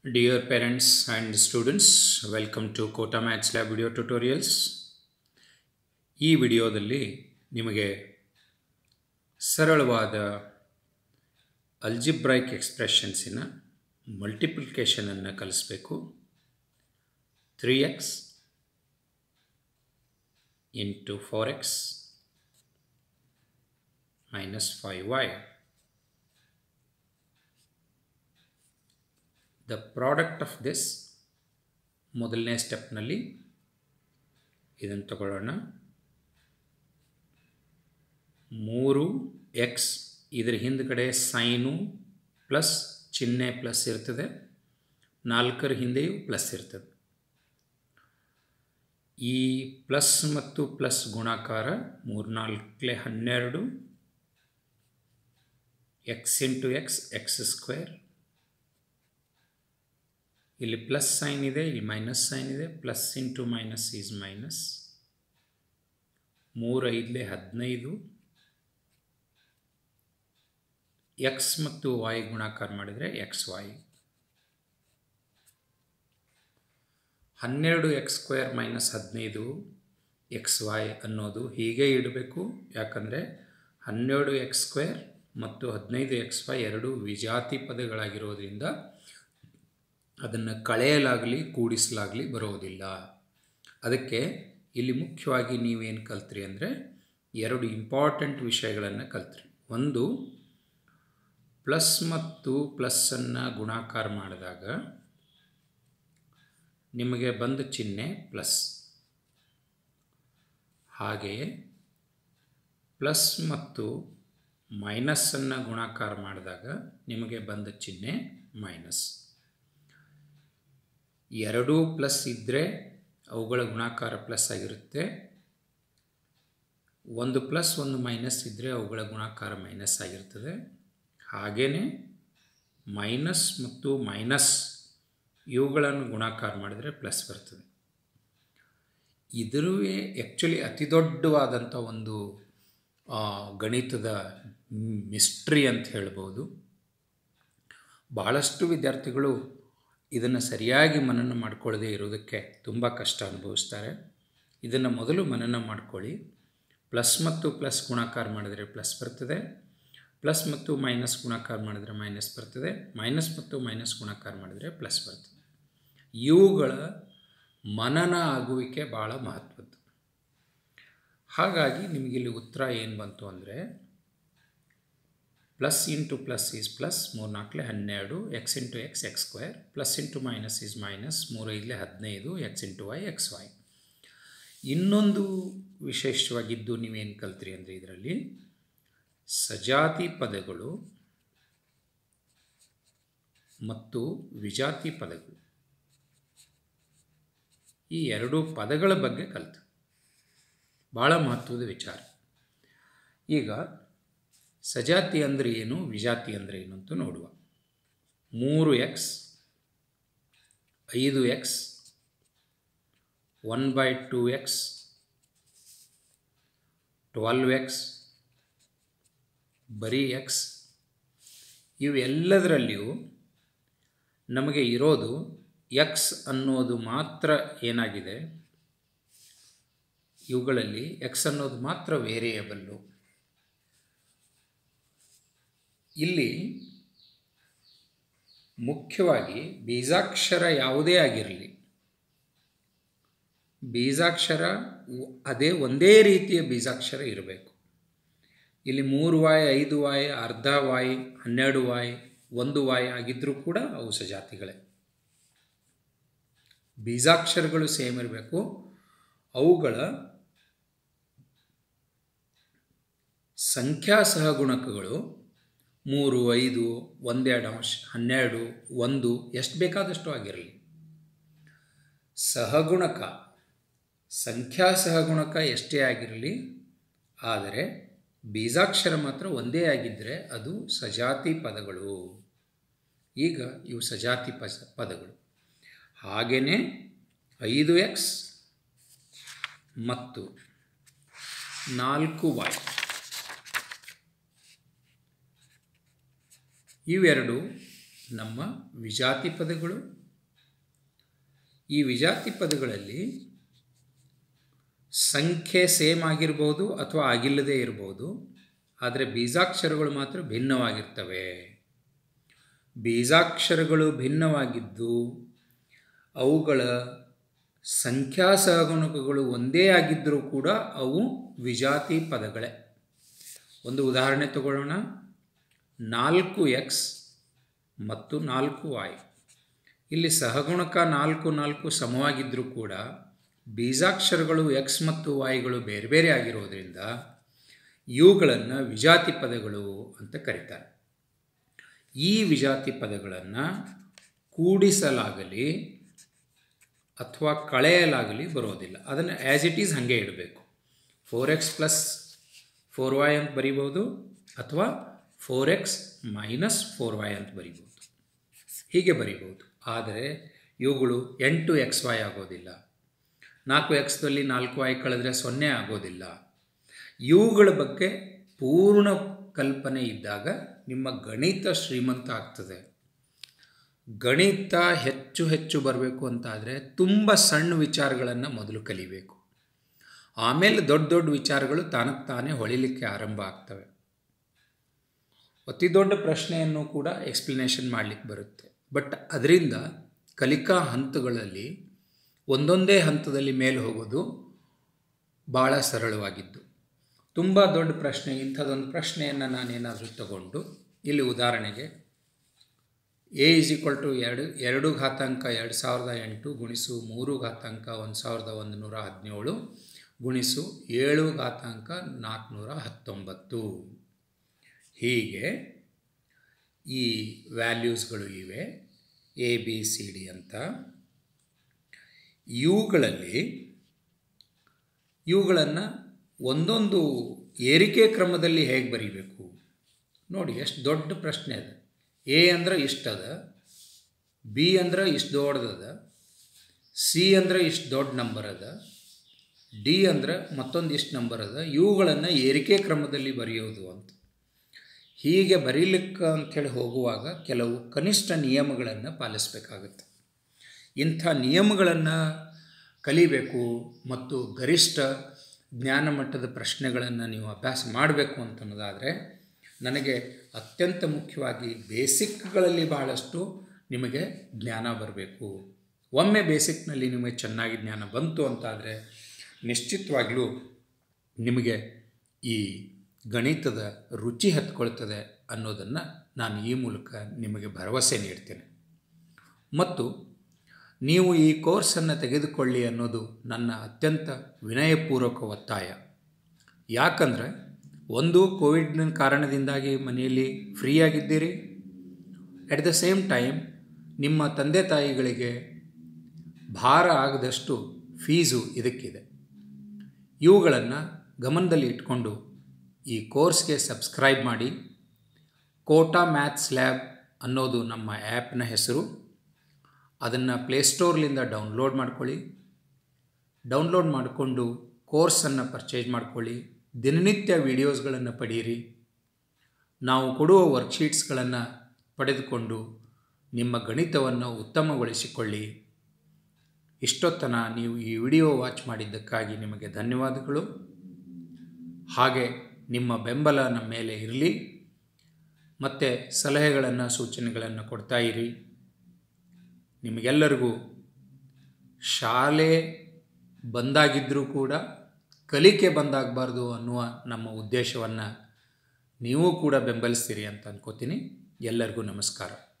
Dear parents and students, welcome to Kota Maths Lab video tutorials. ಈ ವಿಡಿಯೋದಲ್ಲಿ ನಿಮಗೆ ಸರಳವಾದ ಅಲ್ಜಿಬ್ರೈಕ್ ಎಕ್ಸ್ಪ್ರೆಷನ್ಸಿನ ಮಲ್ಟಿಪ್ಲಿಕೇಶನನ್ನು ಕಲಿಸ್ಬೇಕು three x into four x minus five y the product of this ಮೊದಲನೇ ಸ್ಟೆಪ್ನಲ್ಲಿ ಇದನ್ನು ತಗೊಳ್ಳೋಣ ಮೂರು ಎಕ್ಸ್ ಇದರ ಹಿಂದ್ಗಡೆ ಸೈನು ಪ್ಲಸ್ ಚಿಹ್ನೆ ಪ್ಲಸ್ ಇರ್ತದೆ ನಾಲ್ಕರ ಹಿಂದೆಯೂ ಪ್ಲಸ್ ಇರ್ತದೆ ಈ ಪ್ಲಸ್ ಮತ್ತು ಪ್ಲಸ್ ಗುಣಾಕಾರ ಮೂರ್ನಾಲ್ಕಲೆ ಹನ್ನೆರಡು x into x x square ಇಲ್ಲಿ ಪ್ಲಸ್ ಸೈನ್ ಇದೆ ಇಲ್ಲಿ ಮೈನಸ್ ಸೈನ್ ಇದೆ plus into minus is minus ಮೂರು ಐದಲೇ ಹದಿನೈದು ಎಕ್ಸ್ ಮತ್ತು ವಾಯ್ ಗುಣಾಕಾರ ಮಾಡಿದರೆ ಎಕ್ಸ್ ವಾಯ್ ಹನ್ನೆರಡು ಎಕ್ಸ್ ಸ್ಕ್ವೇರ್ ಮೈನಸ್ ಹದಿನೈದು ಎಕ್ಸ್ ವಾಯ್ ಅನ್ನೋದು ಹೀಗೆ ಇಡಬೇಕು ಯಾಕಂದರೆ ಹನ್ನೆರಡು ಎಕ್ಸ್ ಸ್ಕ್ವೇರ್ ಮತ್ತು ಹದಿನೈದು ಎಕ್ಸ್ ವೈ ಎರಡು ವಿಜಾತಿ ಪದಗಳಾಗಿರೋದ್ರಿಂದ ಅದನ್ನು ಕಳೆಯಲಾಗಲಿ ಕೂಡಿಸಲಾಗಲಿ ಬರೋದಿಲ್ಲ ಅದಕ್ಕೆ ಇಲ್ಲಿ ಮುಖ್ಯವಾಗಿ ನೀವೇನು ಕಲ್ತ್ರಿ ಅಂದರೆ ಎರಡು ಇಂಪಾರ್ಟೆಂಟ್ ವಿಷಯಗಳನ್ನು ಕಲ್ತ್ರಿ ಒಂದು ಪ್ಲಸ್ ಮತ್ತು ಪ್ಲಸ್ಸನ್ನು ಗುಣಾಕಾರ ಮಾಡಿದಾಗ ನಿಮಗೆ ಬಂದ ಚಿಹ್ನೆ ಪ್ಲಸ್ ಹಾಗೆಯೇ ಪ್ಲಸ್ ಮತ್ತು ಮೈನಸ್ಸನ್ನು ಗುಣಾಕಾರ ಮಾಡಿದಾಗ ನಿಮಗೆ ಬಂದ ಚಿಹ್ನೆ ಮೈನಸ್ ಎರಡೂ ಪ್ಲಸ್ ಇದ್ದರೆ ಅವುಗಳ ಗುಣಾಕಾರ ಪ್ಲಸ್ ಆಗಿರುತ್ತೆ ಒಂದು ಪ್ಲಸ್ ಒಂದು ಮೈನಸ್ ಇದ್ದರೆ ಅವುಗಳ ಗುಣಾಕಾರ ಮೈನಸ್ ಆಗಿರ್ತದೆ ಹಾಗೆಯೇ ಮೈನಸ್ ಮತ್ತು ಮೈನಸ್ ಇವುಗಳನ್ನು ಗುಣಾಕಾರ ಮಾಡಿದರೆ ಪ್ಲಸ್ ಬರ್ತದೆ ಇದರುವೇ ಆ್ಯಕ್ಚುಲಿ ಅತಿ ದೊಡ್ಡವಾದಂಥ ಒಂದು ಗಣಿತದ ಮಿಸ್ಟ್ರಿ ಅಂತ ಹೇಳ್ಬೋದು ಭಾಳಷ್ಟು ವಿದ್ಯಾರ್ಥಿಗಳು ಇದನ್ನು ಸರಿಯಾಗಿ ಮನನ ಮಾಡ್ಕೊಳ್ಳದೆ ಇರೋದಕ್ಕೆ ತುಂಬ ಕಷ್ಟ ಅನುಭವಿಸ್ತಾರೆ ಇದನ್ನು ಮೊದಲು ಮನನ ಮಾಡ್ಕೊಳ್ಳಿ ಪ್ಲಸ್ ಮತ್ತು ಪ್ಲಸ್ ಗುಣಾಕಾರ ಮಾಡಿದರೆ ಪ್ಲಸ್ ಬರ್ತದೆ ಪ್ಲಸ್ ಮತ್ತು ಮೈನಸ್ ಗುಣಾಕಾರ ಮಾಡಿದರೆ ಮೈನಸ್ ಬರ್ತದೆ ಮೈನಸ್ ಮತ್ತು ಮೈನಸ್ ಗುಣಾಕಾರ ಮಾಡಿದರೆ ಪ್ಲಸ್ ಬರ್ತದೆ ಇವುಗಳ ಮನನ ಆಗುವಿಕೆ ಭಾಳ ಮಹತ್ವದ್ದು ಹಾಗಾಗಿ ನಿಮಗಿಲ್ಲಿ ಉತ್ತರ ಏನು ಬಂತು ಅಂದರೆ plus into plus is plus ಮೂರು ನಾಲ್ಕಲೆ ಹನ್ನೆರಡು x into x x square plus into minus is minus ಮೂರು ಐದಲೇ ಹದಿನೈದು x into y x y ಇನ್ನೊಂದು ವಿಶೇಷವಾಗಿದ್ದು ನೀವೇನು ಕಲ್ತ್ರಿ ಅಂದರೆ ಇದರಲ್ಲಿ ಸಜಾತಿ ಪದಗಳು ಮತ್ತು ವಿಜಾತಿ ಪದಗಳು ಈ ಎರಡು ಪದಗಳ ಬಗ್ಗೆ ಕಲಿತು ಭಾಳ ಮಹತ್ವದ ವಿಚಾರ ಈಗ ಸಜಾತಿ ಅಂದರೆ ಏನು ವಿಜಾತಿ ಅಂದರೆ ಏನು ಅಂತ ನೋಡುವ ಮೂರು ಎಕ್ಸ್ ಐದು x one by two x twelve x ಬರೀ ಎಕ್ಸ್ ಇವೆಲ್ಲದರಲ್ಲಿಯೂ ನಮಗೆ ಇರೋದು ಎಕ್ಸ್ ಅನ್ನೋದು ಮಾತ್ರ ಏನಾಗಿದೆ ಇವುಗಳಲ್ಲಿ ಎಕ್ಸ್ ಅನ್ನೋದು ಮಾತ್ರ ವೇರಿಯೇಬಲ್ಲು ಇಲ್ಲಿ ಮುಖ್ಯವಾಗಿ ಬೀಜಾಕ್ಷರ ಯಾವುದೇ ಆಗಿರಲಿ ಬೀಜಾಕ್ಷರ ಅದೇ ಒಂದೇ ರೀತಿಯ ಬೀಜಾಕ್ಷರ ಇರಬೇಕು ಇಲ್ಲಿ ಮೂರು ವಾಯ್ ಐದು ವಾಯ್ ಅರ್ಧ ವಾಯ್ ಹನ್ನೆರಡು ವಾಯ್ ಒಂದು ವಾಯ್ ಆಗಿದ್ದರೂ ಕೂಡ ಅವು ಸಜಾತಿಗಳೇ ಬೀಜಾಕ್ಷರಗಳು ಸೇಮ್ ಇರಬೇಕು ಅವುಗಳ ಸಂಖ್ಯಾ ಸಹಗುಣಕಗಳು ಮೂರು ಐದು ಒಂದೆರಡು ಅಂಶ ಹನ್ನೆರಡು ಒಂದು ಎಷ್ಟು ಬೇಕಾದಷ್ಟು ಆಗಿರಲಿ ಸಹಗುಣಕ ಸಂಖ್ಯಾ ಸಹಗುಣಕ ಎಷ್ಟೇ ಆಗಿರಲಿ ಆದರೆ ಬೀಜಾಕ್ಷರ ಮಾತ್ರ ಒಂದೇ ಆಗಿದ್ದರೆ ಅದು ಸಜಾತಿ ಪದಗಳು ಈಗ ಇವು ಸಜಾತಿ ಪ ಪದಗಳು ಹಾಗೆಯೇ ಐದು ಎಕ್ಸ್ ಮತ್ತು ನಾಲ್ಕು ವಾಯ್ ಇವೆರಡು ನಮ್ಮ ವಿಜಾತಿ ಪದಗಳು ಈ ವಿಜಾತಿ ಪದಗಳಲ್ಲಿ ಸಂಖ್ಯೆ ಸೇಮ್ ಆಗಿರ್ಬೋದು ಅಥವಾ ಆಗಿಲ್ಲದೇ ಇರ್ಬೋದು ಆದರೆ ಬೀಜಾಕ್ಷರಗಳು ಮಾತ್ರ ಭಿನ್ನವಾಗಿರ್ತವೆ ಬೀಜಾಕ್ಷರಗಳು ಭಿನ್ನವಾಗಿದ್ದು ಅವುಗಳ ಸಂಖ್ಯಾ ಸಹಗುಣಕಗಳು ಒಂದೇ ಆಗಿದ್ದರೂ ಕೂಡ ಅವು ವಿಜಾತಿ ಪದಗಳೇ ಒಂದು ಉದಾಹರಣೆ ತಗೊಳ್ಳೋಣ ನಾಲ್ಕು ಎಕ್ಸ್ ಮತ್ತು ನಾಲ್ಕು ವಾಯ್ ಇಲ್ಲಿ ಸಹಗುಣಕ ನಾಲ್ಕು ನಾಲ್ಕು ಸಮವಾಗಿದ್ದರೂ ಕೂಡ ಬೀಜಾಕ್ಷರಗಳು ಎಕ್ಸ್ ಮತ್ತು ವಾಯ್ಗಳು ಬೇರೆ ಬೇರೆ ಆಗಿರೋದ್ರಿಂದ ಇವುಗಳನ್ನು ವಿಜಾತಿ ಪದಗಳು ಅಂತ ಕರೀತಾರೆ ಈ ವಿಜಾತಿ ಪದಗಳನ್ನು ಕೂಡಿಸಲಾಗಲಿ ಅಥವಾ ಕಳೆಯಲಾಗಲಿ ಬರೋದಿಲ್ಲ ಅದನ್ನು ಆ್ಯಸ್ ಇಟ್ ಈಸ್ ಹಾಗೆ ಇಡಬೇಕು four x plus four y ಅಂತ ಬರಿಬೋದು ಅಥವಾ four x minus four y ಅಂತ ಬರಿಬೋದು ಹೀಗೆ ಬರಿಬೋದು ಆದರೆ ಇವುಗಳು ಎಂಟು ಎಕ್ಸ್ ವೈ ಆಗೋದಿಲ್ಲ ನಾಲ್ಕು ಎಕ್ಸ್ದಲ್ಲಿ ನಾಲ್ಕು ವೈ ಕಳೆದ್ರೆ ಸೊನ್ನೆ ಆಗೋದಿಲ್ಲ ಇವುಗಳ ಬಗ್ಗೆ ಪೂರ್ಣ ಕಲ್ಪನೆ ಇದ್ದಾಗ ನಿಮ್ಮ ಗಣಿತ ಶ್ರೀಮಂತ ಆಗ್ತದೆ ಗಣಿತ ಹೆಚ್ಚು ಹೆಚ್ಚು ಬರಬೇಕು ಅಂತಾದರೆ ತುಂಬ ಸಣ್ಣ ವಿಚಾರಗಳನ್ನು ಮೊದಲು ಕಲಿಬೇಕು ಆಮೇಲೆ ದೊಡ್ಡ ದೊಡ್ಡ ವಿಚಾರಗಳು ತಾನಕ್ಕೆ ತಾನೇ ಹೊಳಿಲಿಕ್ಕೆ ಆರಂಭ ಆಗ್ತವೆ ಅತಿ ದೊಡ್ಡ ಪ್ರಶ್ನೆಯನ್ನು ಕೂಡ ಎಕ್ಸ್ಪ್ಲನೇಷನ್ ಮಾಡಲಿಕ್ಕೆ ಬರುತ್ತೆ ಬಟ್ ಅದರಿಂದ ಕಲಿಕಾ ಹಂತಗಳಲ್ಲಿ ಒಂದೊಂದೇ ಹಂತದಲ್ಲಿ ಮೇಲೆ ಹೋಗೋದು ಭಾಳ ಸರಳವಾಗಿದ್ದು ತುಂಬ ದೊಡ್ಡ ಪ್ರಶ್ನೆ ಇಂಥದ್ದೊಂದು ಪ್ರಶ್ನೆಯನ್ನು ನಾನೇನಾದರೂ ತಗೊಂಡು ಇಲ್ಲಿ ಉದಾಹರಣೆಗೆ ಎ ಇಸ್ ಈಕ್ವಲ್ ಟು ಎರಡು ಎರಡು ಘಾತಾಂಕ ಎರಡು ಸಾವಿರದ ಎಂಟು ಗುಣಿಸು ಮೂರು ಘಾತಾಂಕ ಒಂದು ಸಾವಿರದ ಒಂದು ನೂರ ಹದಿನೇಳು ಗುಣಿಸು ಏಳು ಘಾತಾಂಕ ನಾಲ್ಕುನೂರ ಹತ್ತೊಂಬತ್ತು ಹೀಗೆ ಈ ವ್ಯಾಲ್ಯೂಸ್ಗಳು ಇವೆ ಎ ಬಿ ಸಿ ಡಿ ಅಂತ ಇವುಗಳಲ್ಲಿ ಇವುಗಳನ್ನು ಒಂದೊಂದು ಏರಿಕೆ ಕ್ರಮದಲ್ಲಿ ಹೇಗೆ ಬರೀಬೇಕು ನೋಡಿ ಎಷ್ಟು ದೊಡ್ಡ ಪ್ರಶ್ನೆ ಅದು ಎ ಅಂದ್ರೆ ಇಷ್ಟದ ಬಿ ಅಂದ್ರೆ ಇಷ್ಟು ದೊಡ್ಡದದ ಸಿ ಅಂದ್ರೆ ಇಷ್ಟು ದೊಡ್ಡ ನಂಬರ್ ಅದ ಡಿ ಅಂದ್ರೆ ಮತ್ತೊಂದು ಇಷ್ಟು ನಂಬರ್ ಅದ ಇವುಗಳನ್ನು ಏರಿಕೆ ಕ್ರಮದಲ್ಲಿ ಬರೆಯೋದು ಅಂತ ಹೀಗೆ ಬರೀಲಿಕ್ಕೆ ಅಂಥೇಳಿ ಹೋಗುವಾಗ ಕೆಲವು ಕನಿಷ್ಠ ನಿಯಮಗಳನ್ನು ಪಾಲಿಸಬೇಕಾಗುತ್ತೆ ಇಂಥ ನಿಯಮಗಳನ್ನು ಕಲಿಬೇಕು ಮತ್ತು ಗರಿಷ್ಠ ಜ್ಞಾನ ಮಟ್ಟದ ಪ್ರಶ್ನೆಗಳನ್ನು ನೀವು ಅಭ್ಯಾಸ ಮಾಡಬೇಕು ಅಂತನ್ನೋದಾದರೆ ನನಗೆ ಅತ್ಯಂತ ಮುಖ್ಯವಾಗಿ ಬೇಸಿಕ್ಗಳಲ್ಲಿ ಬಹಳಷ್ಟು ನಿಮಗೆ ಜ್ಞಾನ ಬರಬೇಕು ಒಮ್ಮೆ ಬೇಸಿಕ್ನಲ್ಲಿ ನಿಮಗೆ ಚೆನ್ನಾಗಿ ಜ್ಞಾನ ಬಂತು ಅಂತಾದರೆ ನಿಶ್ಚಿತವಾಗಲೂ ನಿಮಗೆ ಈ ಗಣಿತದ ರುಚಿ ಹತ್ಕೊಳ್ತದೆ ಅನ್ನೋದನ್ನು ನಾನು ಈ ಮೂಲಕ ನಿಮಗೆ ಭರವಸೆ ನೀಡ್ತೇನೆ ಮತ್ತು ನೀವು ಈ ಕೋರ್ಸನ್ನು ತೆಗೆದುಕೊಳ್ಳಿ ಅನ್ನೋದು ನನ್ನ ಅತ್ಯಂತ ವಿನಯಪೂರ್ವಕ ಒತ್ತಾಯ ಯಾಕಂದರೆ ಒಂದು ಕೋವಿಡ್ನ ಕಾರಣದಿಂದಾಗಿ ಮನೆಯಲ್ಲಿ ಫ್ರೀಯಾಗಿದ್ದೀರಿ ಎಟ್ ದ ಸೇಮ್ ಟೈಮ್ ನಿಮ್ಮ ತಂದೆ ತಾಯಿಗಳಿಗೆ ಭಾರ ಆಗದಷ್ಟು ಫೀಸು ಇದಕ್ಕಿದೆ ಇವುಗಳನ್ನು ಗಮನದಲ್ಲಿ ಇಟ್ಕೊಂಡು ಈ ಕೋರ್ಸ್ಗೆ ಸಬ್ಸ್ಕ್ರೈಬ್ ಮಾಡಿ ಕೋಟಾ ಮ್ಯಾಥ್ಸ್ ಲ್ಯಾಬ್ ಅನ್ನೋದು ನಮ್ಮ ಆ್ಯಪ್ನ ಹೆಸರು ಅದನ್ನು ಪ್ಲೇಸ್ಟೋರ್ಲಿಂದ ಡೌನ್ಲೋಡ್ ಮಾಡ್ಕೊಳ್ಳಿ ಡೌನ್ಲೋಡ್ ಮಾಡಿಕೊಂಡು ಕೋರ್ಸನ್ನು ಪರ್ಚೇಸ್ ಮಾಡ್ಕೊಳ್ಳಿ ದಿನನಿತ್ಯ ವೀಡಿಯೋಸ್ಗಳನ್ನು ಪಡೆಯಿರಿ ನಾವು ಕೊಡುವ ವರ್ಕ್ಶೀಟ್ಸ್ಗಳನ್ನು ಪಡೆದುಕೊಂಡು ನಿಮ್ಮ ಗಣಿತವನ್ನು ಉತ್ತಮಗೊಳಿಸಿಕೊಳ್ಳಿ ಇಷ್ಟೊತ್ತನ ನೀವು ಈ ವಿಡಿಯೋ ವಾಚ್ ಮಾಡಿದ್ದಕ್ಕಾಗಿ ನಿಮಗೆ ಧನ್ಯವಾದಗಳು ಹಾಗೆ ನಿಮ್ಮ ಬೆಂಬಲ ನಮ್ಮ ಮೇಲೆ ಇರಲಿ ಮತ್ತು ಸಲಹೆಗಳನ್ನು ಸೂಚನೆಗಳನ್ನು ಕೊಡ್ತಾ ಇರಿ ನಿಮಗೆಲ್ಲರಿಗೂ ಶಾಲೆ ಬಂದಾಗಿದ್ದರೂ ಕೂಡ ಕಲಿಕೆ ಬಂದಾಗಬಾರ್ದು ಅನ್ನುವ ನಮ್ಮ ಉದ್ದೇಶವನ್ನು ನೀವು ಕೂಡ ಬೆಂಬಲಿಸ್ತೀರಿ ಅಂತ ಅನ್ಕೋತೀನಿ ಎಲ್ಲರಿಗೂ ನಮಸ್ಕಾರ